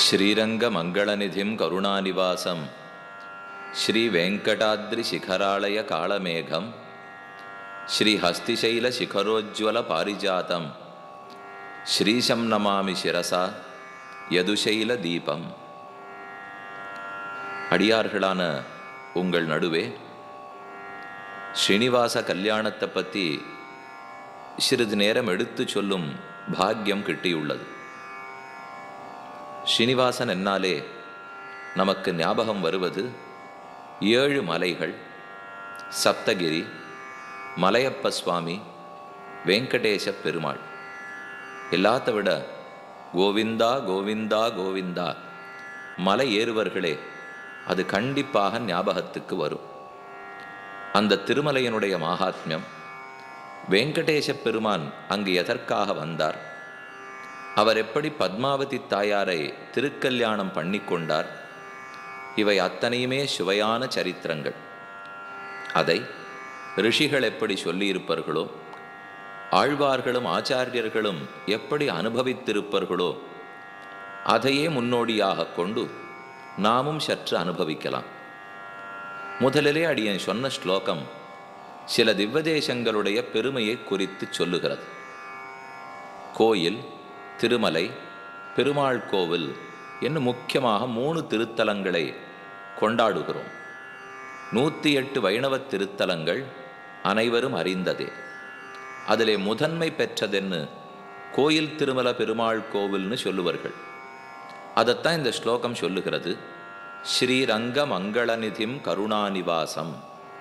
श्रीरङ्गमङ्गलनिधिं करुणानिवासं श्रीवेङ्कटाद्रिशिखरालयकालमेघं श्रीहस्तिशैलशिखरोज्ज्वलपारिजातं श्रीशं नमामि शिरसा யதுசைலதீபம் அடியார்களான உங்கள் நடுவே ஸ்ரீனிவாச கல்யாணத்தை பற்றி சிறிது நேரம் எடுத்து சொல்லும் பாக்கியம் கிட்டியுள்ளது ஸ்ரீனிவாசன் என்னாலே நமக்கு ஞாபகம் வருவது ஏழு மலைகள் சப்தகிரி மலையப்ப சுவாமி வெங்கடேச பெருமாள் எல்லாத்த விட கோவிந்தா கோவிந்தா கோவிந்தா மலை ஏறுவர்களே அது கண்டிப்பாக ஞாபகத்துக்கு வரும் அந்த திருமலையினுடைய மகாத்மியம் வெங்கடேச பெருமான் அங்கு எதற்காக வந்தார் அவர் எப்படி பத்மாவதி தாயாரை திருக்கல்யாணம் பண்ணி கொண்டார் இவை அத்தனையுமே சுவையான சரித்திரங்கள் அதை ரிஷிகள் எப்படி சொல்லியிருப்பார்களோ ஆழ்வார்களும் ஆச்சாரியர்களும் எப்படி அனுபவித்திருப்பார்களோ அதையே முன்னோடியாக கொண்டு நாமும் சற்று அனுபவிக்கலாம் முதலிலே அடியன் சொன்ன ஸ்லோகம் சில திவ்வதேசங்களுடைய பெருமையை குறித்து சொல்லுகிறது கோயில் திருமலை பெருமாள் கோவில் என்று முக்கியமாக மூணு திருத்தலங்களை கொண்டாடுகிறோம் நூற்றி எட்டு வைணவ திருத்தலங்கள் அனைவரும் அறிந்ததே அதிலே முதன்மை பெற்றதென்னு கோயில் திருமல பெருமாள் கோவில்னு சொல்லுவார்கள் அதைத்தான் இந்த ஸ்லோகம் சொல்லுகிறது ஸ்ரீரங்க மங்களநிதிம் கருணாநிவாசம்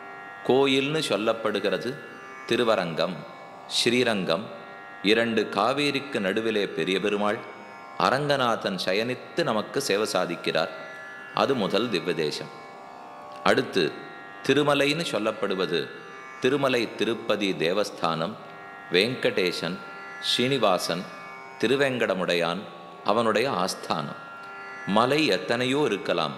கோயில்னு சொல்லப்படுகிறது திருவரங்கம் ஸ்ரீரங்கம் இரண்டு காவேரிக்கு நடுவிலே பெரிய பெருமாள் அரங்கநாதன் சயனித்து நமக்கு சேவை சாதிக்கிறார் அது முதல் திவ்யதேசம் அடுத்து திருமலைன்னு சொல்லப்படுவது திருமலை திருப்பதி தேவஸ்தானம் வெங்கடேசன் ஸ்ரீனிவாசன் திருவேங்கடமுடையான் அவனுடைய ஆஸ்தானம் மலை எத்தனையோ இருக்கலாம்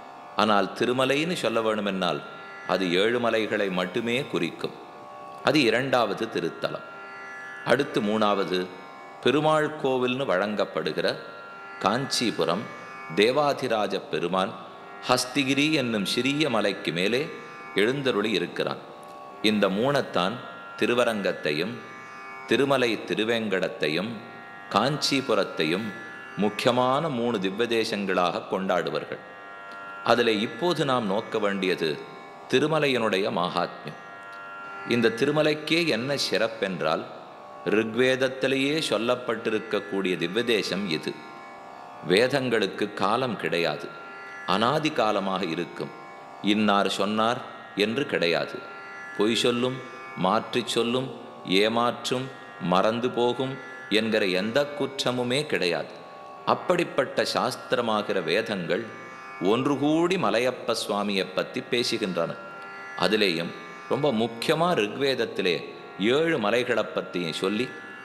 ஆனால் திருமலைன்னு சொல்ல வேணுமென்னால் அது ஏழு மலைகளை மட்டுமே குறிக்கும் அது இரண்டாவது திருத்தலம் அடுத்து மூணாவது பெருமாள் கோவில்னு வழங்கப்படுகிற காஞ்சிபுரம் தேவாதிராஜ பெருமான் ஹஸ்திகிரி என்னும் சிறிய மலைக்கு மேலே எழுந்தருளி இருக்கிறான் இந்த மூணத்தான் திருவரங்கத்தையும் திருமலை திருவேங்கடத்தையும் காஞ்சிபுரத்தையும் முக்கியமான மூணு திவ்வதேசங்களாக கொண்டாடுவார்கள் அதில் இப்போது நாம் நோக்க வேண்டியது திருமலையினுடைய மகாத்மியம் இந்த திருமலைக்கே என்ன சிறப்பென்றால் ரிக்வேதத்திலேயே சொல்லப்பட்டிருக்கக்கூடிய திவ்வதேசம் இது வேதங்களுக்கு காலம் கிடையாது அனாதி காலமாக இருக்கும் இன்னார் சொன்னார் என்று கிடையாது பொய் சொல்லும் மாற்றி சொல்லும் ஏமாற்றும் மறந்து போகும் என்கிற எந்த குற்றமுமே கிடையாது அப்படிப்பட்ட சாஸ்திரமாகிற வேதங்கள் ஒன்று கூடி மலையப்ப சுவாமியை பற்றி பேசுகின்றன அதிலேயும் ரொம்ப முக்கியமாக ரிக்வேதத்திலே ஏழு மலைகளை பற்றியும் சொல்லி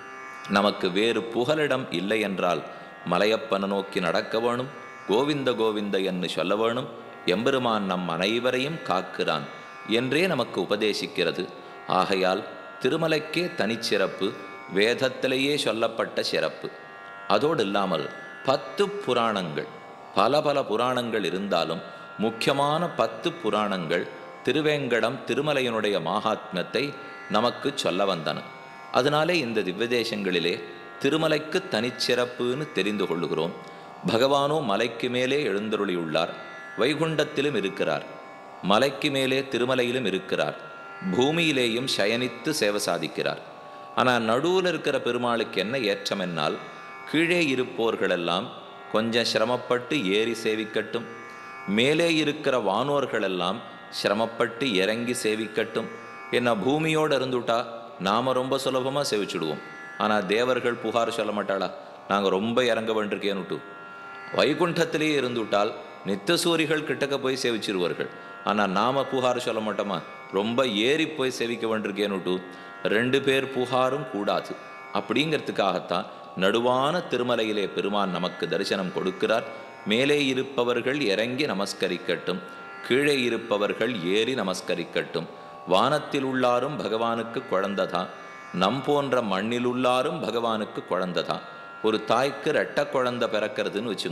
நமக்கு வேறு புகலிடம் இல்லை என்றால் மலையப்பனை நோக்கி நடக்க வேணும் கோவிந்த கோவிந்த என்று சொல்ல வேணும் எம்பெருமான் நம் அனைவரையும் காக்கிறான் என்றே நமக்கு உபதேசிக்கிறது ஆகையால் திருமலைக்கே தனிச்சிறப்பு வேதத்திலேயே சொல்லப்பட்ட சிறப்பு அதோடு இல்லாமல் பத்து புராணங்கள் பல பல புராணங்கள் இருந்தாலும் முக்கியமான பத்து புராணங்கள் திருவேங்கடம் திருமலையினுடைய மகாத்மியத்தை நமக்கு சொல்ல வந்தன அதனாலே இந்த திவ்யதேசங்களிலே திருமலைக்கு தனிச்சிறப்புன்னு தெரிந்து கொள்ளுகிறோம் பகவானோ மலைக்கு மேலே எழுந்தருளியுள்ளார் வைகுண்டத்திலும் இருக்கிறார் மலைக்கு மேலே திருமலையிலும் இருக்கிறார் பூமியிலேயும் சயனித்து சேவை சாதிக்கிறார் ஆனால் நடுவில் இருக்கிற பெருமாளுக்கு என்ன ஏற்றம் என்னால் கீழே இருப்போர்களெல்லாம் கொஞ்சம் சிரமப்பட்டு ஏறி சேவிக்கட்டும் மேலே இருக்கிற வானோர்களெல்லாம் சிரமப்பட்டு இறங்கி சேவிக்கட்டும் என்ன பூமியோடு இருந்துட்டா நாம் ரொம்ப சுலபமாக சேவிச்சுடுவோம் ஆனால் தேவர்கள் புகார் சொல்ல மாட்டாளா நாங்கள் ரொம்ப இறங்க வேண்டியிருக்கேன்னுட்டு வைகுண்டத்திலேயே இருந்துவிட்டால் நித்தசூரிகள் கிட்டக்க போய் சேவிச்சிருவார்கள் ஆனால் நாம புகார் சொல்ல மாட்டோமா ரொம்ப ஏறி போய் சேவிக்க வேண்டியிருக்கேன்னுட்டு ரெண்டு பேர் புகாரும் கூடாது அப்படிங்கிறதுக்காகத்தான் நடுவான திருமலையிலே பெருமான் நமக்கு தரிசனம் கொடுக்கிறார் மேலே இருப்பவர்கள் இறங்கி நமஸ்கரிக்கட்டும் கீழே இருப்பவர்கள் ஏறி நமஸ்கரிக்கட்டும் வானத்தில் உள்ளாரும் பகவானுக்கு குழந்ததான் நம் போன்ற மண்ணில் உள்ளாரும் பகவானுக்கு குழந்ததான் ஒரு தாய்க்கு ரெட்ட குழந்தை பிறக்கிறதுன்னு வச்சுங்கோ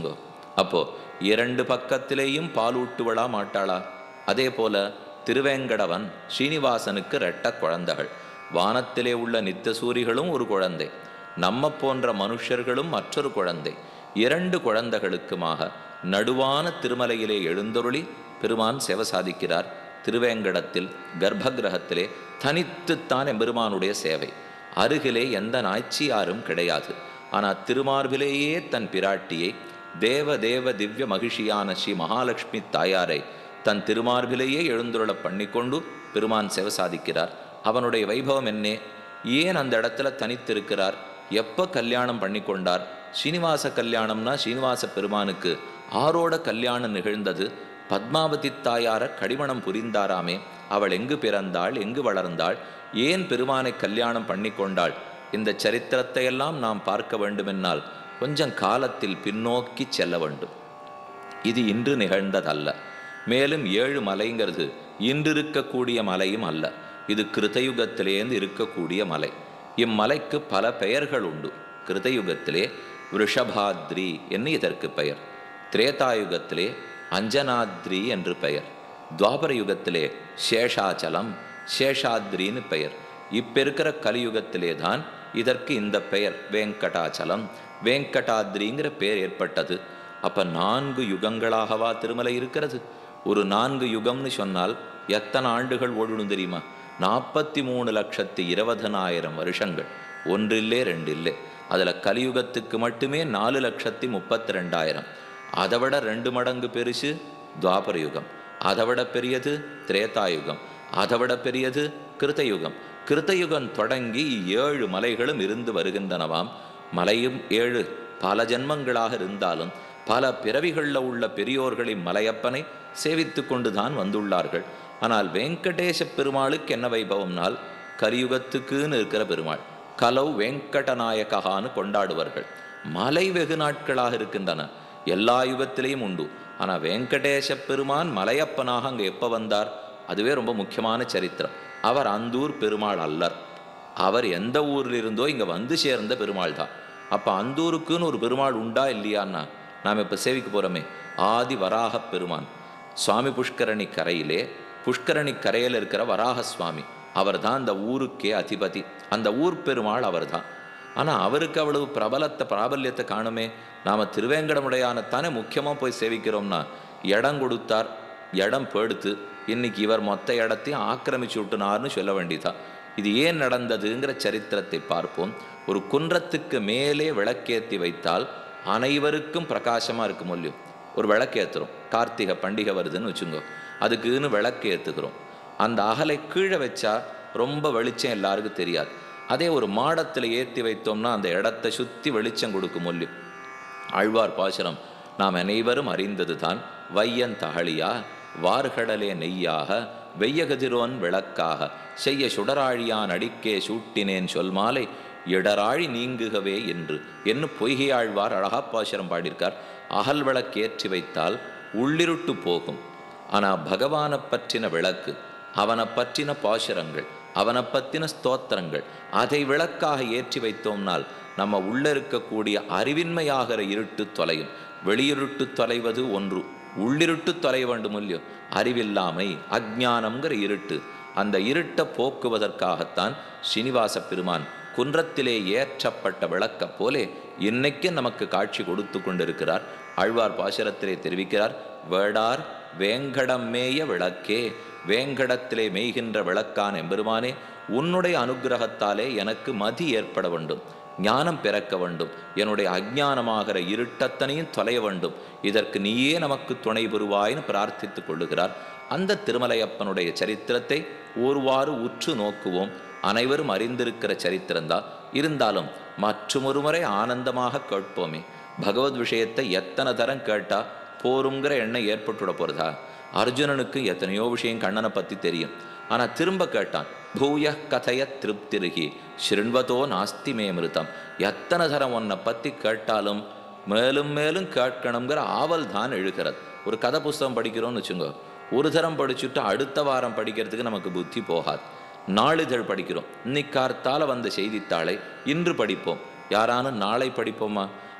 அப்போ இரண்டு பக்கத்திலேயும் பாலூட்டுவளா மாட்டாளா அதே போல திருவேங்கடவன் ஸ்ரீனிவாசனுக்கு ரெட்ட குழந்தைகள் வானத்திலே உள்ள நித்தசூரிகளும் ஒரு குழந்தை நம்ம போன்ற மனுஷர்களும் மற்றொரு குழந்தை இரண்டு குழந்தைகளுக்குமாக நடுவான திருமலையிலே எழுந்தருளி பெருமான் சேவை சாதிக்கிறார் திருவேங்கடத்தில் கர்ப்பகிரகத்திலே தனித்துத்தான் எம்பெருமானுடைய சேவை அருகிலே எந்த நாய்ச்சியாரும் கிடையாது ஆனால் திருமார்பிலேயே தன் பிராட்டியை தேவ தேவ திவ்ய மகிழ்ச்சியான ஸ்ரீ மகாலட்சுமி தாயாரை தன் திருமார்பிலேயே எழுந்துருள பண்ணிக்கொண்டு பெருமான் சேவை சாதிக்கிறார் அவனுடைய வைபவம் என்னே ஏன் அந்த இடத்துல தனித்திருக்கிறார் எப்போ கல்யாணம் பண்ணி கொண்டார் ஸ்ரீனிவாச கல்யாணம்னா ஸ்ரீனிவாச பெருமானுக்கு ஆரோட கல்யாணம் நிகழ்ந்தது பத்மாவதி தாயார கடிமணம் புரிந்தாராமே அவள் எங்கு பிறந்தாள் எங்கு வளர்ந்தாள் ஏன் பெருமானை கல்யாணம் பண்ணி கொண்டாள் இந்த சரித்திரத்தை எல்லாம் நாம் பார்க்க வேண்டுமென்னால் கொஞ்சம் காலத்தில் பின்னோக்கி செல்ல வேண்டும் இது இன்று நிகழ்ந்ததல்ல மேலும் ஏழு மலைங்கிறது இன்று இருக்கக்கூடிய மலையும் அல்ல இது கிருதயுகத்திலேருந்து இருக்கக்கூடிய மலை இம்மலைக்கு பல பெயர்கள் உண்டு கிருதயுகத்திலே விஷபாத்ரி என்று இதற்கு பெயர் திரேதாயுகத்திலே அஞ்சனாத்ரி என்று பெயர் துவாபர யுகத்திலே சேஷாச்சலம் சேஷாத்ரின்னு பெயர் இப்ப இருக்கிற கலியுகத்திலே தான் இதற்கு இந்த பெயர் வேங்கடாச்சலம் வேங்கடாத்ரிங்கிற பெயர் ஏற்பட்டது அப்ப நான்கு யுகங்களாகவா திருமலை இருக்கிறது ஒரு நான்கு யுகம்னு சொன்னால் எத்தனை ஆண்டுகள் ஓடணும் தெரியுமா நாற்பத்தி மூணு லட்சத்தி இருபதனாயிரம் வருஷங்கள் ஒன்றில்லே ரெண்டில்லே அதில் கலியுகத்துக்கு மட்டுமே நாலு லட்சத்தி முப்பத்தி ரெண்டாயிரம் அதை விட ரெண்டு மடங்கு பெருசு துவாபர யுகம் அதை விட பெரியது திரேதாயுகம் அதை விட பெரியது கிருத்தயுகம் கிருத்தயுகம் தொடங்கி ஏழு மலைகளும் இருந்து வருகின்றனவாம் மலையும் ஏழு பல ஜென்மங்களாக இருந்தாலும் பல பிறவிகளில் உள்ள பெரியோர்களின் மலையப்பனை சேவித்து கொண்டுதான் வந்துள்ளார்கள் ஆனால் வெங்கடேச பெருமாளுக்கு என்ன வைபவம்னால் கலியுகத்துக்குன்னு இருக்கிற பெருமாள் கலௌ வெங்கடநாயகான்னு கொண்டாடுவார்கள் மலை வெகு நாட்களாக இருக்கின்றன எல்லா யுகத்திலையும் உண்டு ஆனால் வெங்கடேச பெருமான் மலையப்பனாக அங்கே எப்போ வந்தார் அதுவே ரொம்ப முக்கியமான சரித்திரம் அவர் அந்தூர் பெருமாள் அல்லர் அவர் எந்த ஊரில் இருந்தோ இங்கே வந்து சேர்ந்த பெருமாள் தான் அப்போ அந்தூருக்குன்னு ஒரு பெருமாள் உண்டா இல்லையான்னா நாம் இப்போ சேவிக்க போகிறோமே ஆதி வராக பெருமான் சுவாமி புஷ்கரணி கரையிலே புஷ்கரணி கரையில் இருக்கிற வராக சுவாமி அவர் தான் அந்த ஊருக்கே அதிபதி அந்த ஊர் பெருமாள் அவர் தான் ஆனால் அவருக்கு அவ்வளவு பிரபலத்தை பிராபல்யத்தை காணுமே நாம் திருவேங்கடமுடையானத்தானே முக்கியமாக போய் சேவிக்கிறோம்னா இடம் கொடுத்தார் இடம் படுத்து இன்னைக்கு இவர் மொத்த இடத்தையும் ஆக்கிரமிச்சு விட்டுனார்னு சொல்ல வேண்டியதா இது ஏன் நடந்ததுங்கிற சரித்திரத்தை பார்ப்போம் ஒரு குன்றத்துக்கு மேலே விளக்கேற்றி வைத்தால் அனைவருக்கும் பிரகாசமாக இருக்கும் மொழியும் ஒரு விளக்கேற்றுறோம் கார்த்திகை பண்டிகை வருதுன்னு வச்சுங்கோ அதுக்குன்னு விளக்கு ஏற்றுக்கிறோம் அந்த அகலை கீழே வச்சா ரொம்ப வெளிச்சம் எல்லாருக்கும் தெரியாது அதே ஒரு மாடத்தில் ஏற்றி வைத்தோம்னா அந்த இடத்தை சுற்றி வெளிச்சம் கொடுக்கும் மொழி ஆழ்வார் பாசுரம் நாம் அனைவரும் அறிந்தது தான் வையன் தகழியா வார்கடலே நெய்யாக வெய்யகதிரோன் விளக்காக செய்ய சுடராழியான் அடிக்கே சூட்டினேன் சொல் மாலை இடராழி நீங்குகவே என்று என்ன பொய்கையாழ்வார் அழகா பாசுரம் பாடியிருக்கார் அகல் விளக்கேற்றி வைத்தால் உள்ளிருட்டு போகும் ஆனால் பகவானை பற்றின விளக்கு அவனை பற்றின பாசுரங்கள் அவனை பற்றின ஸ்தோத்திரங்கள் அதை விளக்காக ஏற்றி வைத்தோம்னால் நம்ம உள்ள இருக்கக்கூடிய அறிவின்மையாகிற இருட்டு தொலையும் வெளியிருட்டு தொலைவது ஒன்று உள்ளிருட்டு தொலைய வேண்டும் இல்லையோ அறிவில்லாமை அஜ்ஞானம்ங்கிற இருட்டு அந்த இருட்டை போக்குவதற்காகத்தான் ஸ்ரீனிவாச பெருமான் குன்றத்திலே ஏற்றப்பட்ட விளக்க போலே இன்னைக்கு நமக்கு காட்சி கொடுத்து கொண்டிருக்கிறார் ஆழ்வார் பாசுரத்திலே தெரிவிக்கிறார் வேடார் வேங்கடம் மேய விளக்கே வேங்கடத்திலே மேய்கின்ற விளக்கான் எம்பெருமானே உன்னுடைய அனுகிரகத்தாலே எனக்கு மதி ஏற்பட வேண்டும் ஞானம் பிறக்க வேண்டும் என்னுடைய அஜ்ஞானமாகிற இருட்டத்தனையும் தொலைய வேண்டும் இதற்கு நீயே நமக்கு துணை புரிவாய்னு பிரார்த்தித்துக் கொள்ளுகிறார் அந்த திருமலையப்பனுடைய சரித்திரத்தை ஒருவாறு உற்று நோக்குவோம் அனைவரும் அறிந்திருக்கிற சரித்திரம்தான் இருந்தாலும் மற்றொரு முறை ஆனந்தமாக கேட்போமே பகவத் விஷயத்தை எத்தனை தரம் கேட்டா போருங்கிற எண்ணம் ஏற்பட்டுட போறதா அர்ஜுனனுக்கு எத்தனையோ விஷயம் கண்ணனை பற்றி தெரியும் ஆனால் திரும்ப கேட்டான் பூய கதைய திருப்திருகி ஸ்ருண்வதோ நாஸ்தி மே மிருதம் எத்தனை தரம் உன்னை பற்றி கேட்டாலும் மேலும் மேலும் கேட்கணுங்கிற ஆவல் தான் எழுகிறது ஒரு கதை புஸ்தகம் படிக்கிறோம்னு வச்சுங்கோ ஒரு தரம் படிச்சுட்டு அடுத்த வாரம் படிக்கிறதுக்கு நமக்கு புத்தி போகாது நாளிதழ் படிக்கிறோம் இன்னைக்கார்த்தால வந்த செய்தித்தாளை இன்று படிப்போம் யாரானும் நாளை படிப்போமா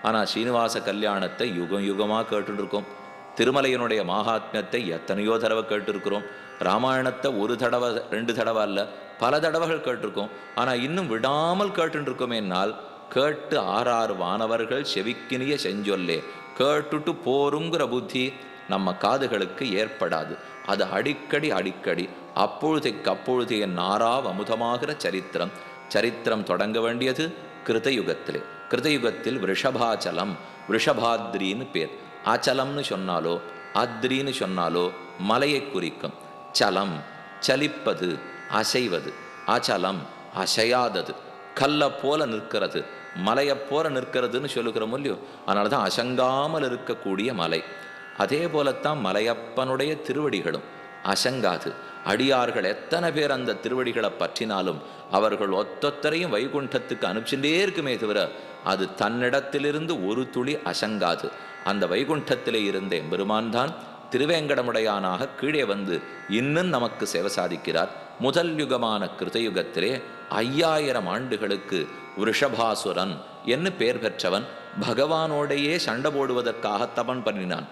ஆனால் ஸ்ரீனிவாச கல்யாணத்தை யுகம் யுகமாக கேட்டுட்டு இருக்கோம் திருமலையினுடைய மகாத்மியத்தை எத்தனையோ தடவை கேட்டிருக்கிறோம் ராமாயணத்தை ஒரு தடவை ரெண்டு தடவை அல்ல பல தடவைகள் கேட்டிருக்கோம் ஆனால் இன்னும் விடாமல் கேட்டுருக்கோமேனால் கேட்டு ஆறாறு வானவர்கள் செவிக்கினிய செஞ்சொல்லே கேட்டுட்டு போருங்கிற புத்தி நம்ம காதுகளுக்கு ஏற்படாது அது அடிக்கடி அடிக்கடி அப்பொழுதைக்கு அப்பொழுது என் நாராவ் அமுதமாகிற சரித்திரம் சரித்திரம் தொடங்க வேண்டியது கிருதயுகத்திலே கிருதயுகத்தில் விஷபாச்சலம் விஷபாத்ரின்னு பேர் அச்சலம்னு சொன்னாலோ அத்ரின்னு சொன்னாலோ மலையை குறிக்கும் சலம் சலிப்பது அசைவது அச்சலம் அசையாதது கல்லை போல நிற்கிறது மலையை போல நிற்கிறதுன்னு சொல்லுகிறோம் இல்லையோ அதனால தான் அசங்காமல் இருக்கக்கூடிய மலை அதே போலத்தான் மலையப்பனுடைய திருவடிகளும் அசங்காது அடியார்கள் எத்தனை பேர் அந்த திருவடிகளை பற்றினாலும் அவர்கள் ஒத்தொத்தரையும் வைகுண்டத்துக்கு அனுப்பிச்சுட்டே இருக்குமே தவிர அது தன்னிடத்திலிருந்து ஒரு துளி அசங்காது அந்த வைகுண்டத்திலே இருந்த எம்பெருமான் தான் திருவேங்கடமுடையானாக கீழே வந்து இன்னும் நமக்கு சேவை சாதிக்கிறார் முதல் யுகமான கிருதயுகத்திலே ஐயாயிரம் ஆண்டுகளுக்கு ரிஷபாசுரன் என்று பெயர் பெற்றவன் பகவானோடையே சண்டை போடுவதற்காக தபன் பண்ணினான்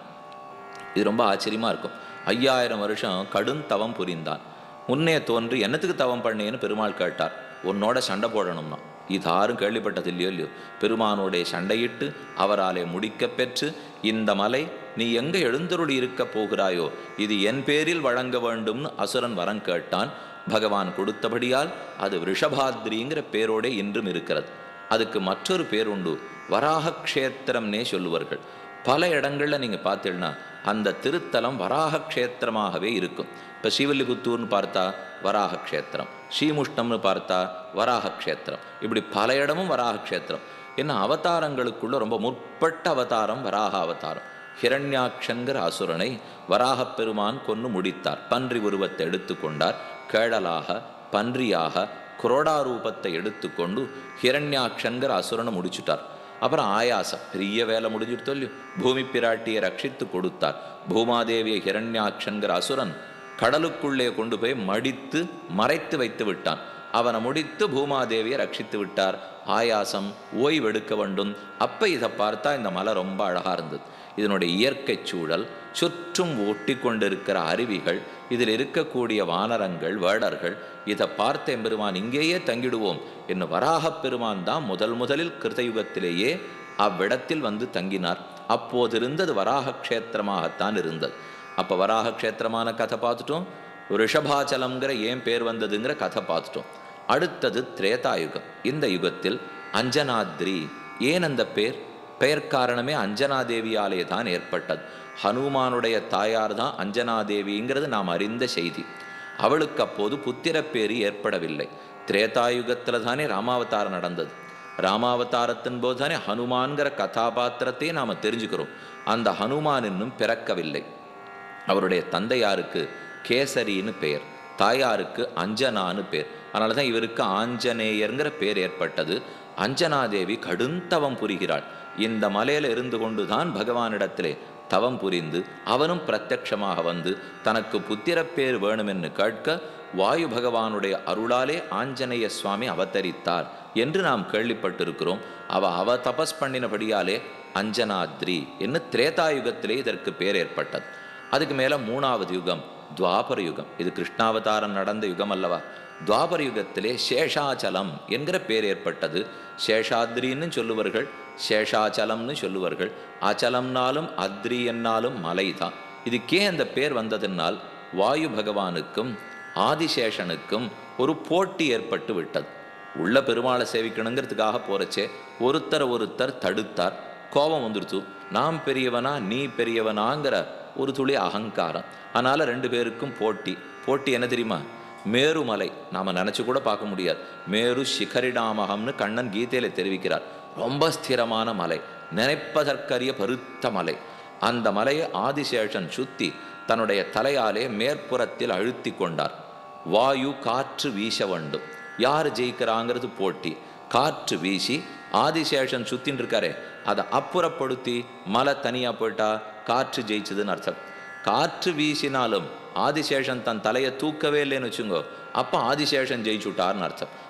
இது ரொம்ப ஆச்சரியமா இருக்கும் ஐயாயிரம் வருஷம் கடும் தவம் புரிந்தான் முன்னே தோன்றி என்னத்துக்கு தவம் பண்ணேன்னு பெருமாள் கேட்டார் உன்னோட சண்டை போடணும்னா இது யாரும் கேள்விப்பட்டது இல்லையோ இல்லையோ பெருமானோடைய சண்டையிட்டு அவராலே முடிக்க பெற்று இந்த மலை நீ எங்க எழுந்தருளி இருக்க போகிறாயோ இது என் பேரில் வழங்க வேண்டும்னு அசுரன் வரம் கேட்டான் பகவான் கொடுத்தபடியால் அது ரிஷபாத்ரிங்கிற பேரோடே இன்றும் இருக்கிறது அதுக்கு மற்றொரு பேர் உண்டு வராக க்ஷேத்திரம்னே சொல்லுவார்கள் பல இடங்கள்ல நீங்க பார்த்தீங்கன்னா அந்த திருத்தலம் வராக க்ஷேத்திரமாகவே இருக்கும் இப்போ ஸ்ரீவில்லிபுத்தூர்னு பார்த்தா வராக க்ஷேத்திரம் ஸ்ரீமுஷ்ணம்னு பார்த்தா வராக க்ஷேத்திரம் இப்படி பல இடமும் வராக க்ஷேத்திரம் என்ன அவதாரங்களுக்குள்ள ரொம்ப முற்பட்ட அவதாரம் வராக அவதாரம் ஹிரண்யாட்சங்கிற அசுரனை வராகப் பெருமான் கொன்னு முடித்தார் பன்றி உருவத்தை எடுத்துக்கொண்டார் கேழலாக பன்றியாக குரோடா ரூபத்தை எடுத்துக்கொண்டு ஹிரண்யாட்சங்கிற அசுரனை முடிச்சுட்டார் அப்புறம் ஆயாசம் பெரிய வேலை முடிஞ்சிட்டு இல்லையோ பூமி பிராட்டியை ரட்சித்து கொடுத்தார் பூமாதேவியை ஹிரண்யாட்சங்கிற அசுரன் கடலுக்குள்ளே கொண்டு போய் மடித்து மறைத்து வைத்து விட்டான் அவனை முடித்து பூமாதேவியை ரட்சித்து விட்டார் ஆயாசம் ஓய்வெடுக்க வேண்டும் அப்ப இதை பார்த்தா இந்த மலை ரொம்ப அழகா இருந்தது இதனுடைய இயற்கை சூழல் சுற்றும் ஒட்டி கொண்டிருக்கிற அருவிகள் இதில் இருக்கக்கூடிய வானரங்கள் வேடர்கள் இதை பார்த்த எம்பெருமான் இங்கேயே தங்கிடுவோம் என்ன வராகப் பெருமான் தான் முதல் முதலில் கிருதயுகத்திலேயே அவ்விடத்தில் வந்து தங்கினார் அப்போது இருந்தது வராக க்ஷேத்திரமாகத்தான் இருந்தது அப்போ வராக க்ஷேத்திரமான கதை பார்த்துட்டோம் ரிஷபாச்சலம்ங்கிற ஏன் பேர் வந்ததுங்கிற கதை பார்த்துட்டோம் அடுத்தது திரேதாயுகம் இந்த யுகத்தில் அஞ்சனாத்ரி ஏன் அந்த பேர் பெயர் காரணமே அஞ்சனாதேவியாலே தான் ஏற்பட்டது ஹனுமானுடைய தாயார் தான் அஞ்சனாதேவிங்கிறது நாம் அறிந்த செய்தி அவளுக்கு அப்போது புத்திரப்பேறு ஏற்படவில்லை திரேதாயுகத்தில் தானே ராமாவதாரம் நடந்தது ராமாவதாரத்தின் போது தானே ஹனுமான்கிற கதாபாத்திரத்தையே நாம் தெரிஞ்சுக்கிறோம் அந்த ஹனுமான் இன்னும் பிறக்கவில்லை அவருடைய தந்தையாருக்கு கேசரின்னு பெயர் தாயாருக்கு அஞ்சனான்னு பேர் அதனால தான் இவருக்கு ஆஞ்சநேயருங்கிற பேர் ஏற்பட்டது அஞ்சனாதேவி கடுந்தவம் புரிகிறாள் இந்த மலையில இருந்து கொண்டு தான் பகவானிடத்திலே தவம் புரிந்து அவனும் பிரத்யக்ஷமாக வந்து தனக்கு புத்திரப்பேர் வேணுமென்னு கேட்க வாயு பகவானுடைய அருளாலே ஆஞ்சநேய சுவாமி அவதரித்தார் என்று நாம் கேள்விப்பட்டிருக்கிறோம் அவ அவ தபஸ் பண்ணினபடியாலே அஞ்சனாத்ரி என்று திரேதாயுகத்திலே இதற்கு பேர் ஏற்பட்டது அதுக்கு மேல மூணாவது யுகம் துவாபர யுகம் இது கிருஷ்ணாவதாரம் நடந்த யுகம் அல்லவா துவாபர யுகத்திலே சேஷாச்சலம் என்கிற பேர் ஏற்பட்டது சேஷாத்ரின்னு சொல்லுவார்கள் சேஷாச்சலம்னு சொல்லுவார்கள் அச்சலம்னாலும் அத்ரி என்னாலும் மலை தான் இதுக்கே அந்த பேர் வந்ததனால் வாயு பகவானுக்கும் ஆதிசேஷனுக்கும் ஒரு போட்டி ஏற்பட்டு விட்டது உள்ள பெருமாளை சேவிக்கணுங்கிறதுக்காக போறச்சே ஒருத்தர் ஒருத்தர் தடுத்தார் கோபம் வந்துடுத்து நாம் பெரியவனா நீ பெரியவனாங்கிற ஒரு துளி அகங்காரம் அதனால ரெண்டு பேருக்கும் போட்டி போட்டி என்ன தெரியுமா மேருமலை நாம நினைச்சு கூட பார்க்க முடியாது மேரு சிகரிடாமகம்னு கண்ணன் கீதையில தெரிவிக்கிறார் ரொம்ப ஸ்திரமான மலை நினைப்பதற்கரிய பருத்த மலை அந்த மலையை ஆதிசேஷன் சுத்தி தன்னுடைய தலையாலே மேற்புறத்தில் அழுத்தி கொண்டார் வாயு காற்று வீச வேண்டும் யார் ஜெயிக்கிறாங்கிறது போட்டி காற்று வீசி ஆதிசேஷன் சுத்தின்னு இருக்காரே அதை அப்புறப்படுத்தி மலை தனியா போயிட்டா காற்று ஜெயிச்சதுன்னு அர்த்தம் காற்று வீசினாலும் ஆதிசேஷன் தன் தலையை தூக்கவே இல்லைன்னு வச்சுங்கோ அப்போ ஆதிசேஷன் ஜெயிச்சுட்டார்னு அர்த்தம்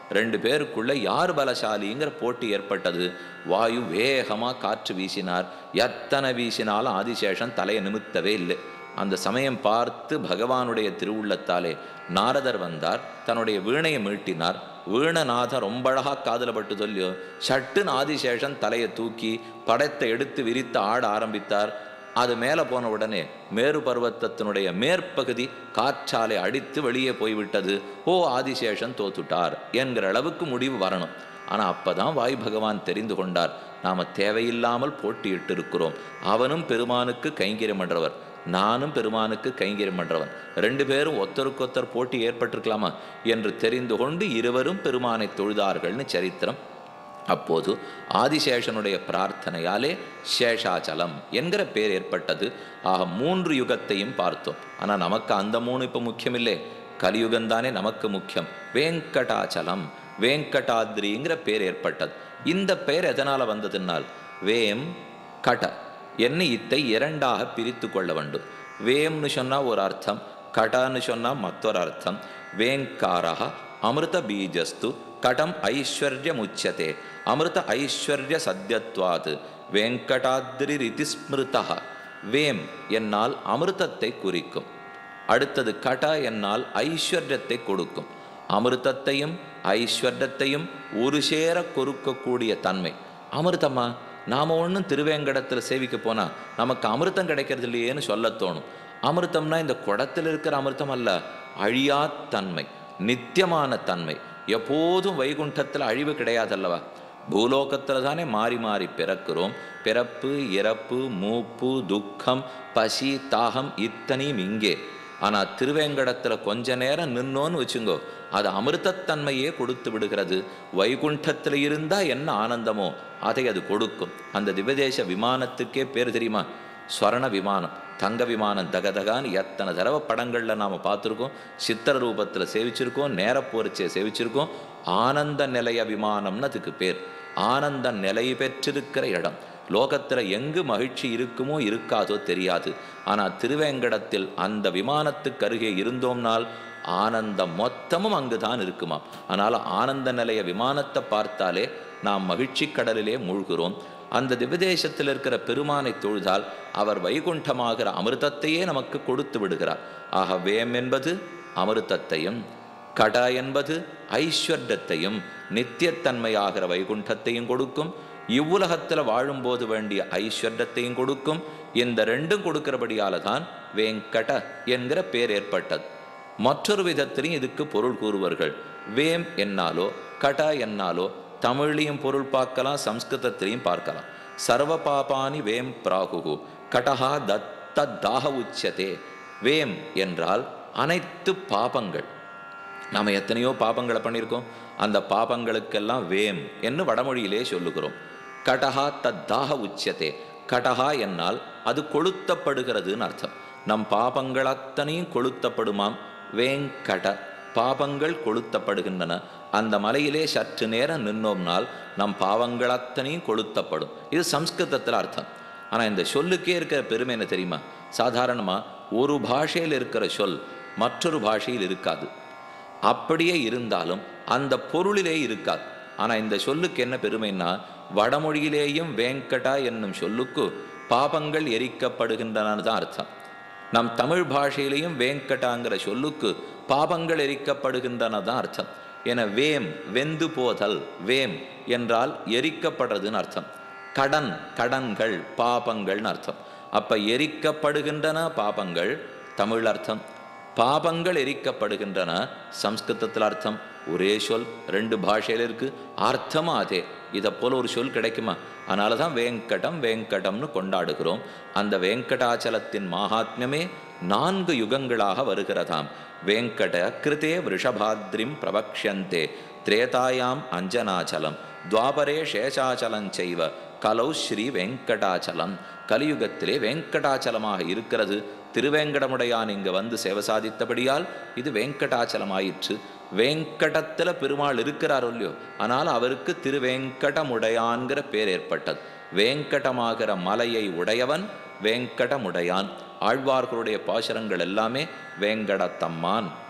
ரெண்டு பேருக்குள்ள யார் பலசாலிங்கிற போட்டி ஏற்பட்டது வாயு வேகமாக காற்று வீசினார் எத்தனை வீசினாலும் ஆதிசேஷன் தலையை நிமித்தவே இல்லை அந்த சமயம் பார்த்து பகவானுடைய திருவுள்ளத்தாலே நாரதர் வந்தார் தன்னுடைய வீணையை மீட்டினார் வீணநாதன் ரொம்ப அழகா காதுல பட்டு சொல்லியோ சட்டுன்னு ஆதிசேஷன் தலையை தூக்கி படத்தை எடுத்து விரித்து ஆட ஆரம்பித்தார் அது மேலே போன உடனே மேரு பர்வத்தத்தினுடைய மேற்பகுதி காற்றாலை அடித்து வெளியே போய்விட்டது ஓ ஆதிசேஷன் தோத்துட்டார் என்கிற அளவுக்கு முடிவு வரணும் ஆனால் அப்பதான் வாயு பகவான் தெரிந்து கொண்டார் நாம தேவையில்லாமல் போட்டியிட்டு இருக்கிறோம் அவனும் பெருமானுக்கு கைங்கரியம் பண்றவர் நானும் பெருமானுக்கு கைங்கரியம் பண்றவன் ரெண்டு பேரும் ஒத்தருக்கொத்தர் போட்டி ஏற்பட்டிருக்கலாமா என்று தெரிந்து கொண்டு இருவரும் பெருமானை தொழுதார்கள்னு சரித்திரம் அப்போது ஆதிசேஷனுடைய பிரார்த்தனையாலே சேஷாச்சலம் என்கிற பேர் ஏற்பட்டது ஆக மூன்று யுகத்தையும் பார்த்தோம் ஆனால் நமக்கு அந்த மூணு இப்போ முக்கியமில்லை கலியுகம்தானே நமக்கு முக்கியம் வேங்கடாச்சலம் வேங்கடாத்ரிங்கிற பேர் ஏற்பட்டது இந்த பெயர் எதனால் வந்ததுனால் வேம் கட என்ன இத்தை இரண்டாக பிரித்து கொள்ள வேண்டும் வேம்னு சொன்னால் ஒரு அர்த்தம் கடன்னு சொன்னால் மற்றொரு அர்த்தம் வேங்காரா அமிர்த பீஜஸ்து கடம் ஐஸ்வர்யமுச்சதே அமிர்த ஐஸ்வர்ய சத்யத்வாது வேங்கடாத்ரி ரிதி ஸ்மிருதா வேம் என்னால் அமிர்தத்தை குறிக்கும் அடுத்தது கட என்னால் ஐஸ்வர்யத்தை கொடுக்கும் அமிர்தத்தையும் ஐஸ்வர்யத்தையும் ஒரு சேர கொடுக்கக்கூடிய தன்மை அமிர்தமா நாம ஒன்றும் திருவேங்கடத்தில் சேவிக்க போனா நமக்கு அமிர்தம் கிடைக்கிறது இல்லையேன்னு சொல்ல தோணும் அமிர்தம்னா இந்த குடத்தில் இருக்கிற அமிர்தம் அல்ல அழியா தன்மை நித்தியமான தன்மை எப்போதும் வைகுண்டத்தில் அழிவு கிடையாதல்லவா பூலோகத்தில் தானே மாறி மாறி பிறக்கிறோம் பிறப்பு இறப்பு மூப்பு துக்கம் பசி தாகம் இத்தனையும் இங்கே ஆனால் திருவேங்கடத்தில் கொஞ்ச நேரம் நின்னோன்னு வச்சுங்கோ அது அமிர்தத்தன்மையே கொடுத்து விடுகிறது வைகுண்டத்தில் இருந்தால் என்ன ஆனந்தமோ அதை அது கொடுக்கும் அந்த திவதேச விமானத்துக்கே பேர் தெரியுமா ஸ்வர்ண விமானம் தங்க விமானம் தகதகான்னு எத்தனை தடவை படங்களில் நாம் பார்த்துருக்கோம் சித்திர ரூபத்தில் சேவிச்சிருக்கோம் நேரப்போரிச்சே சேவிச்சிருக்கோம் ஆனந்த நிலைய விமானம்னு அதுக்கு பேர் ஆனந்த நிலை பெற்றிருக்கிற இடம் லோகத்தில் எங்கு மகிழ்ச்சி இருக்குமோ இருக்காதோ தெரியாது ஆனால் திருவேங்கடத்தில் அந்த விமானத்துக்கு அருகே இருந்தோம்னால் ஆனந்தம் மொத்தமும் அங்குதான் இருக்குமாம் ஆனால் ஆனந்த நிலைய விமானத்தை பார்த்தாலே நாம் மகிழ்ச்சி கடலிலே மூழ்கிறோம் அந்த திவ்யதேசத்தில் இருக்கிற பெருமானை தொழுதால் அவர் வைகுண்டமாகிற அமிர்தத்தையே நமக்கு கொடுத்து விடுகிறார் ஆக வேம் என்பது அமிர்தத்தையும் கட என்பது ஐஸ்வர்யத்தையும் நித்தியத்தன்மையாகிற வைகுண்டத்தையும் கொடுக்கும் இவ்வுலகத்தில் வாழும்போது வேண்டிய ஐஸ்வர்யத்தையும் கொடுக்கும் இந்த ரெண்டும் கொடுக்கிறபடியால தான் வேங்கட என்கிற பேர் ஏற்பட்டது மற்றொரு விதத்திலையும் இதுக்கு பொருள் கூறுவார்கள் வேம் என்னாலோ கட என்னாலோ தமிழ்லையும் பொருள் பார்க்கலாம் சம்ஸ்கிருதத்திலையும் பார்க்கலாம் சர்வ பாபானி வேம் பிராகுகு கடஹா தத்த தாக உச்சதே வேம் என்றால் அனைத்து பாபங்கள் நாம் எத்தனையோ பாபங்களை பண்ணியிருக்கோம் அந்த பாபங்களுக்கெல்லாம் வேம் என்று வடமொழியிலே சொல்லுகிறோம் கடஹா தத்தாக உச்சதே கடஹா என்னால் அது கொளுத்தப்படுகிறதுன்னு அர்த்தம் நம் பாபங்கள் அத்தனையும் கொளுத்தப்படுமாம் வேங்கட பாபங்கள் கொளுத்தப்படுகின்றன அந்த மலையிலே சற்று நேரம் நின்னோம்னால் நம் பாவங்கள் அத்தனையும் கொளுத்தப்படும் இது சம்ஸ்கிருதத்தில் அர்த்தம் ஆனால் இந்த சொல்லுக்கே இருக்கிற பெருமை என்ன தெரியுமா சாதாரணமாக ஒரு பாஷையில் இருக்கிற சொல் மற்றொரு பாஷையில் இருக்காது அப்படியே இருந்தாலும் அந்த பொருளிலே இருக்காது ஆனால் இந்த சொல்லுக்கு என்ன பெருமைன்னா வடமொழியிலேயும் வேங்கடா என்னும் சொல்லுக்கு பாபங்கள் எரிக்கப்படுகின்றன தான் அர்த்தம் நம் தமிழ் பாஷையிலையும் வேங்கடாங்கிற சொல்லுக்கு பாபங்கள் எரிக்கப்படுகின்றன தான் அர்த்தம் என வேம் வெந்து போதல் வேம் என்றால் எரிக்கப்படுறதுன்னு அர்த்தம் கடன் கடன்கள் பாபங்கள்னு அர்த்தம் அப்ப எரிக்கப்படுகின்றன பாபங்கள் தமிழ் அர்த்தம் பாபங்கள் எரிக்கப்படுகின்றன சம்ஸ்கிருதத்தில் அர்த்தம் ஒரே சொல் ரெண்டு பாஷையில் இருக்கு அர்த்தமும் அதே இதை போல ஒரு சொல் கிடைக்குமா அதனால தான் வேங்கடம் வேங்கடம்னு கொண்டாடுகிறோம் அந்த வேங்கடாச்சலத்தின் மகாத்மியமே நான்கு யுகங்களாக வருகிறதாம் வேங்கட கிருதே விஷபாத்ரிம் பிரபக்ஷந்தே திரேதாயாம் அஞ்சனாச்சலம் துவாபரே சேஷாச்சலஞ்செய்வ கலௌ ஸ்ரீ வெங்கடாச்சலம் கலியுகத்திலே வெங்கடாச்சலமாக இருக்கிறது திருவேங்கடமுடையான் இங்கு வந்து சேவை சாதித்தபடியால் இது வெங்கடாச்சலமாயிற்று வேங்கடத்தில் பெருமாள் இருக்கிறார் இல்லையோ ஆனால் அவருக்கு திருவேங்கடமுடையான்கிற பேர் ஏற்பட்டது வேங்கடமாகிற மலையை உடையவன் வேங்கடமுடையான் ஆழ்வார்களுடைய பாசுரங்கள் எல்லாமே வேங்கடத்தம்மான்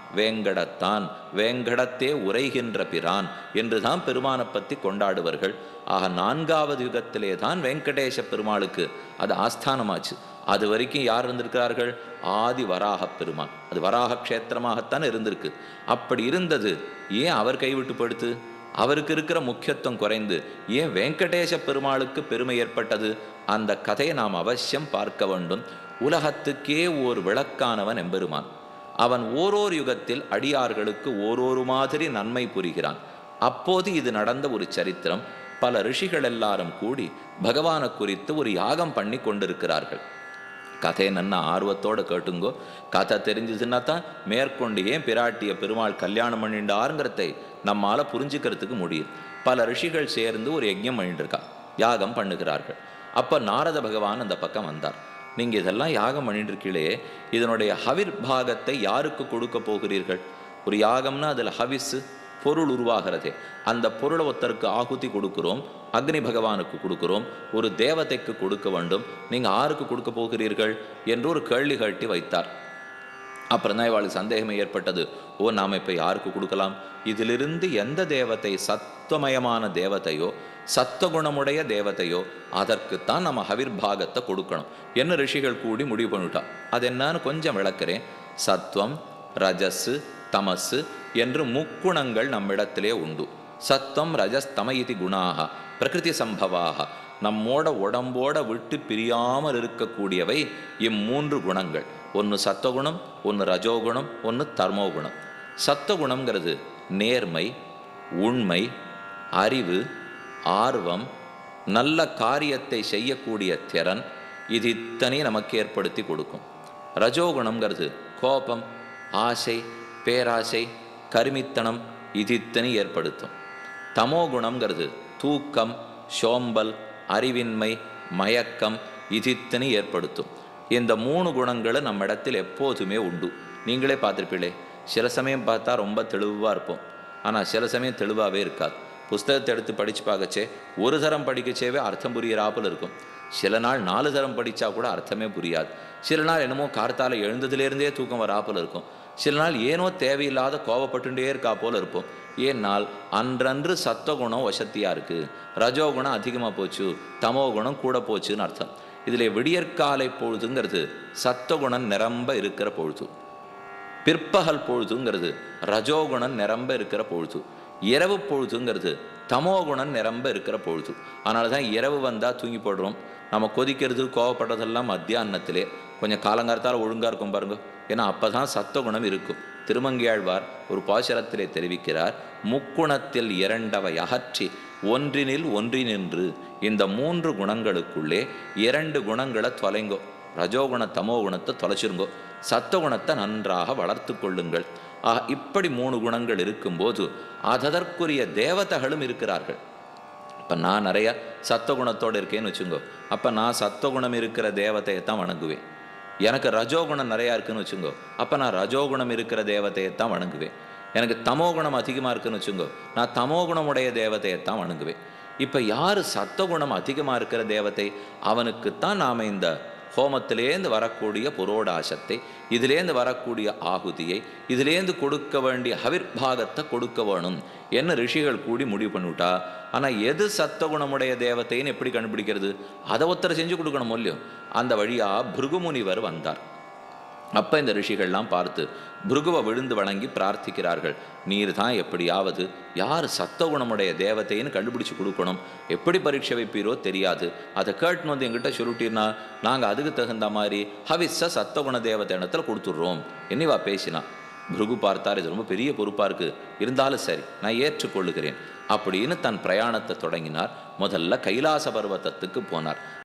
வேங்கடத்தான் வேங்கடத்தே உரைகின்ற பிரான் என்றுதான் பெருமானை பற்றி கொண்டாடுவார்கள் ஆக நான்காவது யுகத்திலே தான் வெங்கடேச பெருமாளுக்கு அது ஆஸ்தானமாச்சு அது வரைக்கும் யார் இருந்திருக்கிறார்கள் ஆதி வராக பெருமான் அது வராக க்ஷேத்திரமாகத்தான் இருந்திருக்கு அப்படி இருந்தது ஏன் அவர் கைவிட்டு படுத்து அவருக்கு இருக்கிற முக்கியத்துவம் குறைந்து ஏன் வெங்கடேச பெருமாளுக்கு பெருமை ஏற்பட்டது அந்த கதையை நாம் அவசியம் பார்க்க வேண்டும் உலகத்துக்கே ஓர் விளக்கானவன் எம்பெருமான் அவன் ஓரோர் யுகத்தில் அடியார்களுக்கு ஓரொரு மாதிரி நன்மை புரிகிறான் அப்போது இது நடந்த ஒரு சரித்திரம் பல ரிஷிகள் எல்லாரும் கூடி பகவானை குறித்து ஒரு யாகம் பண்ணி கொண்டிருக்கிறார்கள் கதையை நன்னா ஆர்வத்தோட கேட்டுங்கோ கதை தெரிஞ்சதுன்னா தான் மேற்கொண்டு ஏன் பிராட்டிய பெருமாள் கல்யாணம் பண்ணிண்டாருங்கிறதை நம்மால புரிஞ்சுக்கிறதுக்கு முடியும் பல ரிஷிகள் சேர்ந்து ஒரு யஜ்ஞம் பண்ணிட்டு இருக்கா யாகம் பண்ணுகிறார்கள் அப்ப நாரத பகவான் அந்த பக்கம் வந்தார் நீங்க இதெல்லாம் யாகம் பண்ணிட்டு இருக்கீங்களே இதனுடைய ஹவிர் பாகத்தை யாருக்கு கொடுக்க போகிறீர்கள் ஒரு யாகம்னா அதுல ஹவிஸ் பொருள் உருவாகிறதே அந்த பொருளை ஒருத்தருக்கு ஆகுதி கொடுக்கிறோம் அக்னி பகவானுக்கு கொடுக்கிறோம் ஒரு தேவதைக்கு கொடுக்க வேண்டும் நீங்க ஆருக்கு கொடுக்க போகிறீர்கள் என்று ஒரு கேள்வி கட்டி வைத்தார் அப்புறம் தான் இவாளுக்கு சந்தேகமே ஏற்பட்டது ஓ நாம் இப்போ யாருக்கு கொடுக்கலாம் இதிலிருந்து எந்த தேவதை சத்துவமயமான தேவதையோ சத்துவகுணமுடைய தேவதையோ அதற்குத்தான் நம்ம ஹவிர்பாகத்தை கொடுக்கணும் என்ன ரிஷிகள் கூடி முடிவு பண்ணிட்டா அது என்னன்னு கொஞ்சம் விளக்குறேன் சத்வம் ரஜஸ் தமசு என்று முக்குணங்கள் நம்மிடத்திலே உண்டு சத்வம் ரஜஸ் தம இது குணாக பிரகிருதி சம்பவாக நம்மோட உடம்போட விட்டு பிரியாமல் இருக்கக்கூடியவை இம்மூன்று குணங்கள் ஒன்று சத்துவகுணம் ஒன்று ரஜோகுணம் ஒன்று தர்மோகுணம் சத்துவகுணம்ங்கிறது நேர்மை உண்மை அறிவு ஆர்வம் நல்ல காரியத்தை செய்யக்கூடிய திறன் இது இத்தனை நமக்கு ஏற்படுத்தி கொடுக்கும் ரஜோகுணம்ங்கிறது கோபம் ஆசை பேராசை கருமித்தனம் இது இத்தனை ஏற்படுத்தும் தமோ குணம்ங்கிறது தூக்கம் சோம்பல் அறிவின்மை மயக்கம் இது இத்தனை ஏற்படுத்தும் இந்த மூணு குணங்களும் நம்ம இடத்தில் எப்போதுமே உண்டு நீங்களே பார்த்துருப்பீங்களே சில சமயம் பார்த்தா ரொம்ப தெளிவாக இருப்போம் ஆனால் சில சமயம் தெளிவாகவே இருக்காது புஸ்தகத்தை எடுத்து படித்து பார்க்கச்சே ஒரு தரம் படிக்கச்சேவே அர்த்தம் புரியிறாப்புல இருக்கும் சில நாள் நாலு தரம் படித்தா கூட அர்த்தமே புரியாது சில நாள் என்னமோ கார்த்தால எழுந்ததுலேருந்தே தூக்கம் வராப்புல இருக்கும் சில நாள் ஏனோ தேவையில்லாத கோவப்பட்டுட்டே இருக்கா போல இருப்போம் ஏன்னால் அன்றன்று சத்துவகுணம் வசத்தியாக இருக்குது ரஜோகுணம் அதிகமாக போச்சு தமோ குணம் கூட போச்சுன்னு அர்த்தம் இதில் விடியற்காலை பொழுதுங்கிறது சத்துவகுணம் நிரம்ப இருக்கிற பொழுது பிற்பகல் பொழுதுங்கிறது ரஜோகுணம் நிரம்ப இருக்கிற பொழுது இரவு பொழுதுங்கிறது தமோகுணம் நிரம்ப இருக்கிற பொழுது அதனால தான் இரவு வந்தால் தூங்கி போடுறோம் நம்ம கொதிக்கிறது கோவப்படுறதெல்லாம் மத்தியானத்திலே கொஞ்சம் காலங்காலத்தால் ஒழுங்காக இருக்கும் பாருங்க ஏன்னா அப்போ தான் சத்துவகுணம் இருக்கும் திருமங்கியாழ்வார் ஒரு பாசுரத்திலே தெரிவிக்கிறார் முக்குணத்தில் இரண்டவை அகற்றி ஒன்றினில் ஒன்றினின்று இந்த மூன்று குணங்களுக்குள்ளே இரண்டு குணங்களை தொலைங்கோ ரஜோகுண தமோ குணத்தை தொலைச்சிருங்கோ சத்துவகுணத்தை நன்றாக வளர்த்து கொள்ளுங்கள் ஆக இப்படி மூணு குணங்கள் இருக்கும்போது அதற்குரிய தேவதைகளும் இருக்கிறார்கள் இப்போ நான் நிறைய சத்துவகுணத்தோடு இருக்கேன்னு வச்சுங்கோ அப்போ நான் சத்துவகுணம் இருக்கிற தேவதையை தான் வணங்குவேன் எனக்கு ரஜோகுணம் நிறையா இருக்குன்னு வச்சுங்கோ அப்போ நான் ரஜோகுணம் இருக்கிற தேவதையை தான் வணங்குவேன் எனக்கு தமோகுணம் அதிகமாக இருக்குன்னு வச்சுங்கோ நான் தமோகுணமுடைய தேவதையை தான் வணங்குவேன் இப்போ யார் சத்துவகுணம் அதிகமாக இருக்கிற தேவதை அவனுக்குத்தான் நாம் இந்த ஹோமத்திலேருந்து வரக்கூடிய புரோடாசத்தை இதிலேருந்து வரக்கூடிய ஆகுதியை இதிலேருந்து கொடுக்க வேண்டிய ஹவிர்பாகத்தை கொடுக்க வேணும் என்ன ரிஷிகள் கூடி முடிவு பண்ணிவிட்டா ஆனால் எது சத்தகுணமுடைய தேவத்தைன்னு எப்படி கண்டுபிடிக்கிறது அதை ஒருத்தர் செஞ்சு கொடுக்கணும் இல்லையோ அந்த வழியாக பிருகுமுனிவர் வந்தார் அப்போ இந்த ரிஷிகள்லாம் பார்த்து பிருகுவை விழுந்து வணங்கி பிரார்த்திக்கிறார்கள் நீர் தான் எப்படியாவது யார் சத்தகுணமுடைய தேவதைன்னு கண்டுபிடிச்சு கொடுக்கணும் எப்படி பரீட்சை வைப்பீரோ தெரியாது அதை கேட்டுன்னு வந்து எங்கிட்ட சொல்லிட்டீர்னா நாங்கள் அதுக்கு தகுந்த மாதிரி ஹவிஸ சத்தகுண தேவதை இடத்துல கொடுத்துட்றோம் என்னவா பேசினா பிருகு பார்த்தார் இது ரொம்ப பெரிய பொறுப்பாக இருக்குது இருந்தாலும் சரி நான் ஏற்றுக்கொள்ளுகிறேன் அப்படின்னு தன் பிரயாணத்தை தொடங்கினார் முதல்ல கைலாச பர்வத்தத்துக்கு போனார்